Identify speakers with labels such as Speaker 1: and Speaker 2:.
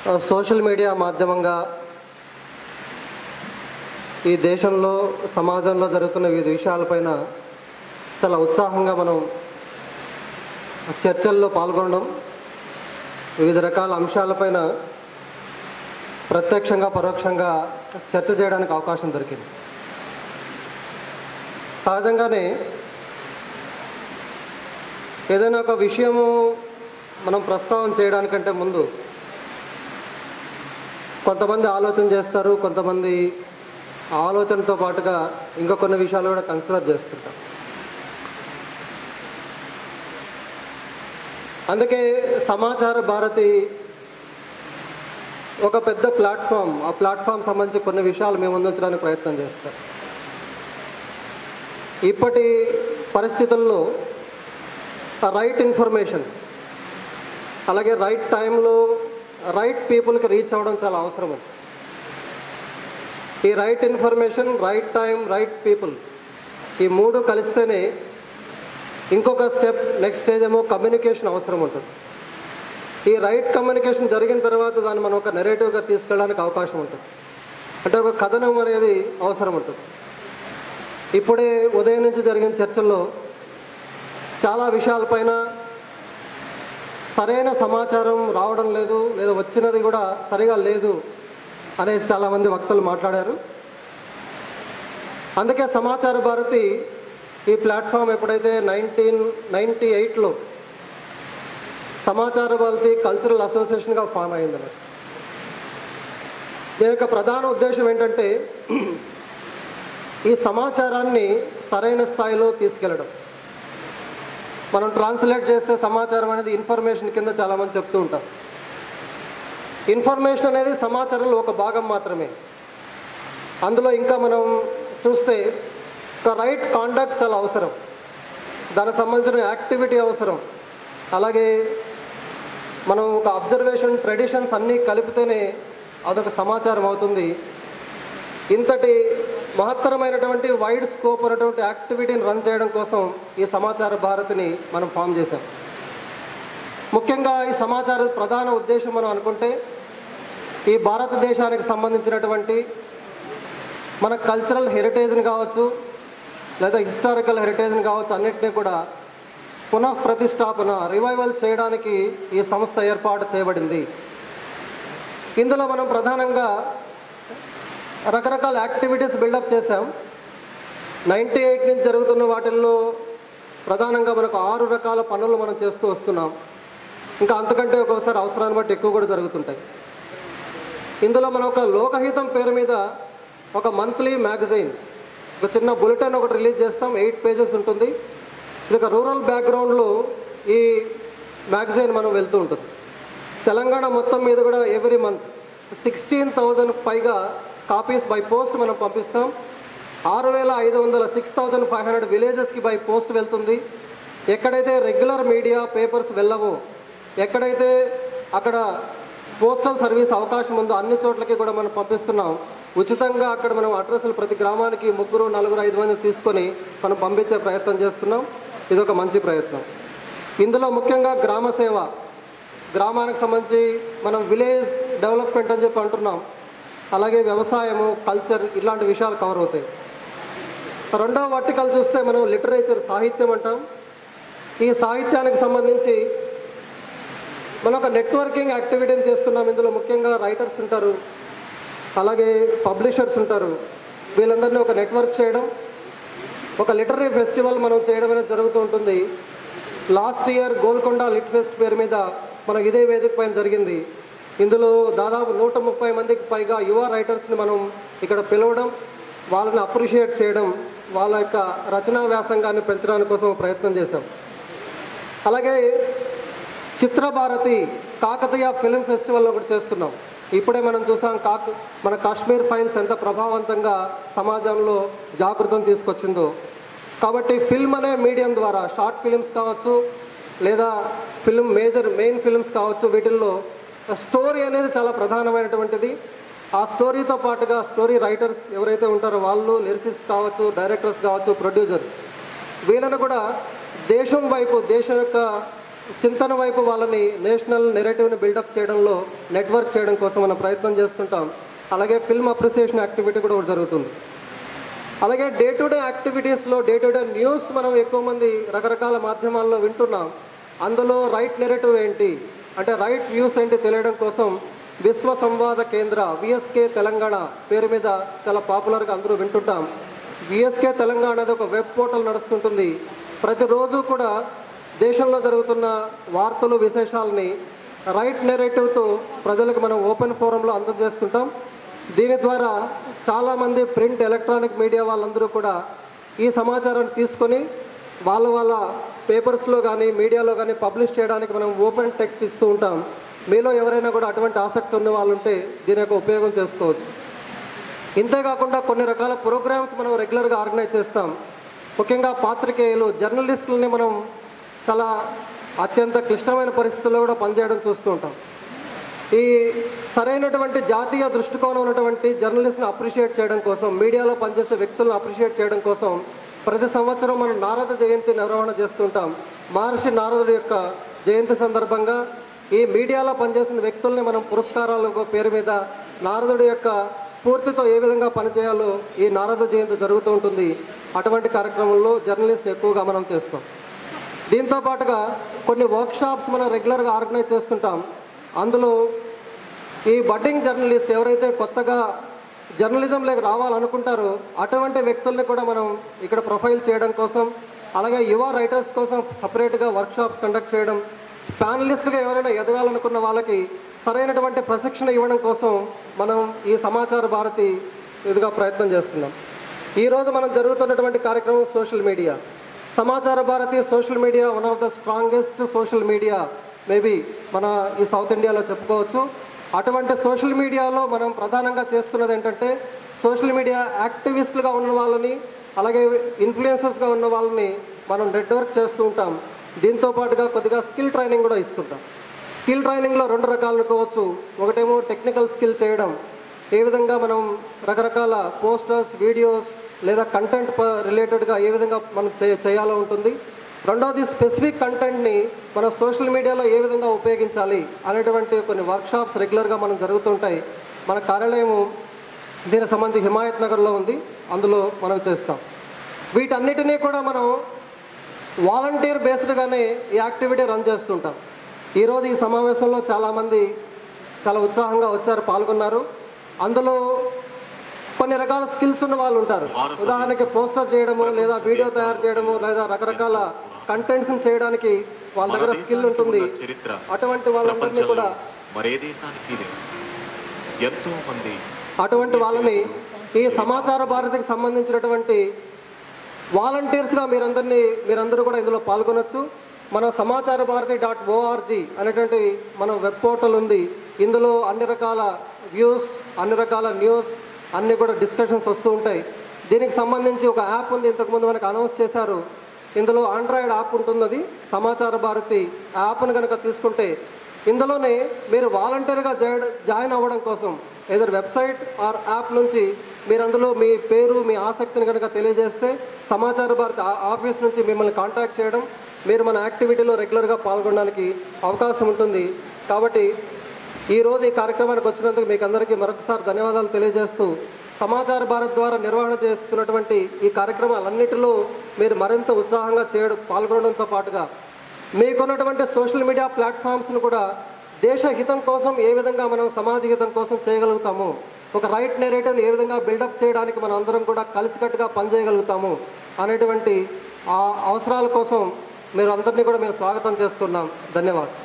Speaker 1: ఆ, social media మాధ్యమంగా ఈ దేశంలో సమాజంలో జరుగుతున్న వివిధ విషయాలపైన చాలా ఉత్సాహంగా మనం చర్చల్లో పాల్గొనడం వివిధ రకాల అంశాలపైన ప్రత్యక్షంగా పరోక్షంగా చర్చ చేయడానికి అవకాశం దొరికింది సహజంగానే ఏదైనా ఒక విషయము మనం ప్రస్తావన చేయడానికంటే ముందు కొంతమంది ఆలోచన చేస్తారు కొంతమంది ఆ ఆలోచనతో పాటుగా ఇంకా కొన్ని విషయాలు కూడా కన్సిడర్ చేస్తుంటారు అందుకే సమాచార భారతి ఒక పెద్ద ప్లాట్ఫామ్ ఆ ప్లాట్ఫామ్ సంబంధించి కొన్ని విషయాలు మేము ముందుంచడానికి ప్రయత్నం చేస్తాం ఇప్పటి పరిస్థితుల్లో రైట్ ఇన్ఫర్మేషన్ అలాగే రైట్ టైంలో రైట్ పీపుల్కి రీచ్ అవ్వడం చాలా అవసరం ఉంది ఈ right information right time right people ఈ మూడు కలిస్తేనే ఇంకొక స్టెప్ నెక్స్ట్ స్టేజ్ ఏమో కమ్యూనికేషన్ అవసరం ఉంటుంది ఈ రైట్ కమ్యూనికేషన్ జరిగిన తర్వాత దాన్ని మనం ఒక నెరేటివ్గా తీసుకెళ్ళడానికి అవకాశం ఉంటుంది అంటే ఒక కథనం అనేది అవసరం ఉంటుంది ఇప్పుడే ఉదయం నుంచి జరిగిన చర్చల్లో చాలా విషయాలపైన సరైన సమాచారం రావడం లేదు లేదా వచ్చినది కూడా సరిగా లేదు అనేసి చాలామంది వక్తలు మాట్లాడారు అందుకే సమాచార భారతి ఈ ప్లాట్ఫామ్ ఎప్పుడైతే నైన్టీన్ నైంటీ ఎయిట్లో సమాచార భారతి కల్చరల్ అసోసియేషన్గా ఫామ్ అయింది దీని యొక్క ప్రధాన ఉద్దేశం ఏంటంటే ఈ సమాచారాన్ని సరైన స్థాయిలో తీసుకెళ్ళడం మనం ట్రాన్స్లేట్ చేస్తే సమాచారం అనేది ఇన్ఫర్మేషన్ కింద చాలామంది చెప్తూ ఉంటారు ఇన్ఫర్మేషన్ అనేది సమాచారంలో ఒక భాగం మాత్రమే అందులో ఇంకా మనం చూస్తే ఒక రైట్ కాండక్ట్ చాలా అవసరం దానికి సంబంధించిన యాక్టివిటీ అవసరం అలాగే మనం ఒక అబ్జర్వేషన్ ట్రెడిషన్స్ అన్నీ కలిపితేనే అదొక సమాచారం అవుతుంది ఇంతటి మహత్తరమైనటువంటి వైడ్ స్కోప్ ఉన్నటువంటి యాక్టివిటీని రన్ చేయడం కోసం ఈ సమాచార భారతిని మనం ఫామ్ చేశాం ముఖ్యంగా ఈ సమాచార ప్రధాన ఉద్దేశం మనం అనుకుంటే ఈ భారతదేశానికి సంబంధించినటువంటి మన కల్చరల్ హెరిటేజ్ని కావచ్చు లేదా హిస్టారికల్ హెరిటేజ్ని కావచ్చు అన్నింటినీ కూడా పునః ప్రతిష్టాపన రివైవల్ చేయడానికి ఈ సంస్థ ఏర్పాటు చేయబడింది ఇందులో మనం ప్రధానంగా రకరకాల యాక్టివిటీస్ బిల్డప్ చేశాం నైంటీ ఎయిట్ నుంచి జరుగుతున్న వాటిల్లో ప్రధానంగా మనకు ఆరు రకాల పనులు మనం చేస్తూ వస్తున్నాం ఇంకా అంతకంటే ఒక్కొక్కసారి అవసరాన్ని బట్టి ఎక్కువ కూడా జరుగుతుంటాయి ఇందులో మనం ఒక లోకహితం పేరు మీద ఒక మంత్లీ మ్యాగజైన్ ఒక చిన్న బులెటిన్ ఒకటి రిలీజ్ చేస్తాం ఎయిట్ పేజెస్ ఉంటుంది ఇది ఒక రూరల్ బ్యాక్గ్రౌండ్లో ఈ మ్యాగజైన్ మనం వెళ్తూ ఉంటుంది తెలంగాణ మొత్తం మీద కూడా ఎవ్రీ మంత్ సిక్స్టీన్ థౌజండ్ పైగా కాపీస్ బై పోస్ట్ మనం పంపిస్తాం ఆరు వేల ఐదు వందల సిక్స్ థౌజండ్ ఫైవ్ హండ్రెడ్ విలేజెస్కి బై పోస్ట్ వెళ్తుంది ఎక్కడైతే రెగ్యులర్ మీడియా పేపర్స్ వెళ్ళవో ఎక్కడైతే అక్కడ పోస్టల్ సర్వీస్ అవకాశం ఉందో అన్ని చోట్లకి కూడా మనం పంపిస్తున్నాం ఉచితంగా అక్కడ మనం అడ్రస్లు ప్రతి గ్రామానికి ముగ్గురు నలుగురు ఐదు మంది తీసుకొని మనం పంపించే ప్రయత్నం చేస్తున్నాం ఇది ఒక మంచి ప్రయత్నం ఇందులో ముఖ్యంగా గ్రామ సేవ గ్రామానికి సంబంధించి మనం విలేజ్ డెవలప్మెంట్ అని చెప్పి అంటున్నాం అలాగే వ్యవసాయము కల్చర్ ఇలాంటి విషయాలు కవర్ అవుతాయి రెండవ వర్టికల్ చూస్తే మనం లిటరేచర్ సాహిత్యం అంటాం ఈ సాహిత్యానికి సంబంధించి మనం ఒక నెట్వర్కింగ్ యాక్టివిటీని చేస్తున్నాం ఇందులో ముఖ్యంగా రైటర్స్ ఉంటారు అలాగే పబ్లిషర్స్ ఉంటారు వీళ్ళందరినీ ఒక నెట్వర్క్ చేయడం ఒక లిటరీ ఫెస్టివల్ మనం చేయడం అనేది జరుగుతూ ఉంటుంది last year Golconda lit fest పేరు మీద మనకు ఇదే వేదిక పైన జరిగింది ఇందులో దాదాపు నూట ముప్పై మందికి పైగా యువ రైటర్స్ని మనం ఇక్కడ పిలవడం వాళ్ళని అప్రిషియేట్ చేయడం వాళ్ళ యొక్క రచనా వ్యాసంగాన్ని పెంచడానికి కోసం ప్రయత్నం చేశాం అలాగే చిత్రభారతి కాకతీయ ఫిల్మ్ ఫెస్టివల్ ఒకటి చేస్తున్నాం ఇప్పుడే మనం చూసాం కాక మన కాశ్మీర్ ఫైల్స్ ఎంత ప్రభావవంతంగా సమాజంలో జాగృతం తీసుకొచ్చిందో కాబట్టి ఫిల్మ్ అనే మీడియం ద్వారా షార్ట్ ఫిల్మ్స్ కావచ్చు లేదా ఫిల్మ్ మేజర్ మెయిన్ ఫిల్మ్స్ కావచ్చు వీటిల్లో స్టోరీ అనేది చాలా ప్రధానమైనటువంటిది ఆ స్టోరీతో పాటుగా స్టోరీ రైటర్స్ ఎవరైతే ఉంటారో వాళ్ళు లిరిసిస్ట్ కావచ్చు డైరెక్టర్స్ కావచ్చు ప్రొడ్యూసర్స్ వీళ్ళను కూడా దేశం వైపు దేశం యొక్క చింతన వైపు వాళ్ళని నేషనల్ నెరేటివ్ని బిల్డప్ చేయడంలో నెట్వర్క్ చేయడం కోసం మనం ప్రయత్నం చేస్తుంటాం అలాగే ఫిల్మ్ అప్రిసియేషన్ యాక్టివిటీ కూడా ఒకటి జరుగుతుంది అలాగే డే టు డే యాక్టివిటీస్లో డే టు డే న్యూస్ మనం ఎక్కువ మంది రకరకాల మాధ్యమాల్లో వింటున్నాం అందులో రైట్ నెరేటివ్ ఏంటి అంటే రైట్ వ్యూస్ ఏంటి తెలియడం కోసం విశ్వ సంవాద కేంద్ర విఎస్కే తెలంగాణ పేరు మీద చాలా పాపులర్గా అందరూ వింటుంటాం విఎస్కే తెలంగాణ అనేది ఒక వెబ్ పోర్టల్ నడుస్తుంటుంది ప్రతిరోజు కూడా దేశంలో జరుగుతున్న వార్తలు విశేషాలని రైట్ నెరేటివ్తో ప్రజలకు మనం ఓపెన్ ఫోరంలో అందజేస్తుంటాం దీని ద్వారా చాలామంది ప్రింట్ ఎలక్ట్రానిక్ మీడియా వాళ్ళందరూ కూడా ఈ సమాచారాన్ని తీసుకొని వాళ్ళ వాళ్ళ పేపర్స్లో కానీ మీడియాలో కానీ పబ్లిష్ చేయడానికి మనం ఓపెన్ టెక్స్ట్ ఇస్తూ ఉంటాం మీలో ఎవరైనా కూడా అటువంటి ఆసక్తి ఉన్న వాళ్ళు ఉంటే దీని యొక్క ఉపయోగం చేసుకోవచ్చు ఇంతేకాకుండా కొన్ని రకాల ప్రోగ్రామ్స్ మనం రెగ్యులర్గా ఆర్గనైజ్ చేస్తాం ముఖ్యంగా పాత్రికేయులు జర్నలిస్టులని మనం చాలా అత్యంత క్లిష్టమైన పరిస్థితుల్లో కూడా పనిచేయడం చూస్తూ ఉంటాం ఈ సరైనటువంటి జాతీయ దృష్టికోణం ఉన్నటువంటి జర్నలిస్ట్ని అప్రిషియేట్ చేయడం కోసం మీడియాలో పనిచేసే వ్యక్తులను అప్రిషియేట్ చేయడం కోసం ప్రతి సంవత్సరం మనం నారద జయంతి నిర్వహణ చేస్తుంటాం మహర్షి నారదుడి యొక్క జయంతి సందర్భంగా ఈ మీడియాలో పనిచేసిన వ్యక్తుల్ని మనం పురస్కారాల పేరు మీద నారదుడి యొక్క స్ఫూర్తితో ఏ విధంగా పనిచేయాలో ఈ నారద జయంతి జరుగుతూ ఉంటుంది అటువంటి కార్యక్రమంలో జర్నలిస్ట్ ఎక్కువగా మనం చేస్తాం దీంతో పాటుగా కొన్ని వర్క్షాప్స్ మనం రెగ్యులర్గా ఆర్గనైజ్ చేస్తుంటాం అందులో ఈ బడ్డింగ్ జర్నలిస్ట్ ఎవరైతే కొత్తగా జర్నలిజంలోకి రావాలనుకుంటారో అటువంటి వ్యక్తుల్ని కూడా మనం ఇక్కడ ప్రొఫైల్ చేయడం కోసం అలాగే యువ రైటర్స్ కోసం సపరేట్గా వర్క్షాప్స్ కండక్ట్ చేయడం ప్యానలిస్ట్గా ఎవరైనా ఎదగాలనుకున్న వాళ్ళకి సరైనటువంటి ప్రశిక్షణ ఇవ్వడం కోసం మనం ఈ సమాచార భారతి ఇదిగా ప్రయత్నం చేస్తున్నాం ఈరోజు మనం జరుగుతున్నటువంటి కార్యక్రమం social media Samachara Bharati social media one of the strongest social media maybe మన ఈ సౌత్ ఇండియాలో చెప్పుకోవచ్చు అటువంటి సోషల్ మీడియాలో మనం ప్రధానంగా చేస్తున్నది ఏంటంటే సోషల్ మీడియా యాక్టివిస్టులుగా ఉన్న వాళ్ళని అలాగే ఇన్ఫ్లుయెన్సర్స్గా ఉన్న వాళ్ళని మనం నెట్వర్క్ చేస్తూ ఉంటాం దీంతో పాటుగా కొద్దిగా స్కిల్ ట్రైనింగ్ కూడా ఇస్తుంటాం స్కిల్ ట్రైనింగ్లో రెండు రకాలు అనుకోవచ్చు ఒకటేమో టెక్నికల్ స్కిల్ చేయడం ఏ విధంగా మనం రకరకాల పోస్టర్స్ వీడియోస్ లేదా కంటెంట్ రిలేటెడ్గా ఏ విధంగా మనం చే- చేయాలో ఉంటుంది రెండవది స్పెసిఫిక్ కంటెంట్ని మన సోషల్ మీడియాలో ఏ విధంగా ఉపయోగించాలి అనేటువంటి కొన్ని వర్క్షాప్స్ రెగ్యులర్గా మనం జరుగుతుంటాయి మన కార్యాలయం దీనికి సంబంధించి హిమాయత్ నగర్లో ఉంది అందులో మనం చేస్తాం వీటన్నిటినీ కూడా మనం వాలంటీర్ బేస్డ్గానే ఈ యాక్టివిటీ రన్ చేస్తుంటాం ఈరోజు ఈ సమావేశంలో చాలామంది చాలా ఉత్సాహంగా వచ్చారు పాల్గొన్నారు అందులో కొన్ని రకాల స్కిల్స్ ఉన్న వాళ్ళు ఉంటారు ఉదాహరణకి పోస్టర్ చేయడము లేదా వీడియో తయారు చేయడము లేదా రకరకాల కంటెంట్స్ చేయడానికి వాళ్ళ దగ్గర
Speaker 2: మన
Speaker 1: స్కిల్
Speaker 2: దేశానికి
Speaker 1: ఉంటుంది
Speaker 2: ఉన్న చరిత్ర
Speaker 1: అటువంటి వాళ్ళందరినీ కూడా
Speaker 2: ప్రపంచంలో మరే దేశానికి లేదు ఎంతో మంది
Speaker 1: అటువంటి వాళ్ళని ఈ సమాచార భారతికి సంబంధించినటువంటి వాలంటీర్స్గా మీరందరినీ మీరందరూ కూడా ఇందులో పాల్గొనొచ్చు మన సమాచార భారతి డాట్ ఓఆర్జీ అనేటువంటి మన వెబ్ పోర్టల్ ఉంది ఇందులో అన్ని రకాల వ్యూస్ అన్ని రకాల న్యూస్ అన్ని కూడా డిస్కషన్స్ వస్తూ ఉంటాయి దీనికి సంబంధించి ఒక యాప్ ఉంది ఇంతకుముందు మనకు అనౌన్స్ చేశారు ఇందులో ఆండ్రాయిడ్ యాప్ ఉంటున్నది సమాచార భారతి యాప్ను కనుక తీసుకుంటే ఇందులోనే మీరు వాలంటీర్గా జాయిన్ జాయిన్ అవ్వడం కోసం ఏదో వెబ్సైట్ ఆర్ యాప్ నుంచి మీరు అందులో మీ పేరు మీ ఆసక్తిని కనుక తెలియజేస్తే సమాచార భారతి ఆ- ఆఫీస్ నుంచి మిమ్మల్ని కాంటాక్ట్ చేయడం మీరు మన యాక్టివిటీలో రెగ్యులర్గా పాల్గొనడానికి అవకాశం ఉంటుంది కాబట్టి ఈరోజు ఈ కార్యక్రమానికి వచ్చినందుకు మీకు అందరికీ మరొకసారి ధన్యవాదాలు తెలియజేస్తూ సమాచార భారత్ ద్వారా నిర్వహణ చేస్తున్నటువంటి ఈ కార్యక్రమాలన్నిటిలో మీరు మరింత ఉత్సాహంగా చేయడం పాల్గొనడంతో పాటుగా మీకున్నటువంటి సోషల్ మీడియా ప్లాట్ఫామ్స్ను కూడా దేశ హితం కోసం ఏ విధంగా మనం సమాజ హితం కోసం చేయగలుగుతాము ఒక రైట్ నెరేటివ్ని ఏ విధంగా బిల్డప్ చేయడానికి మనం అందరం కూడా కలిసికట్టుగా పనిచేయగలుగుతాము అనేటువంటి ఆ అవసరాల కోసం మీరు అందరినీ కూడా మేము స్వాగతం చేస్తున్నాం ధన్యవాదాలు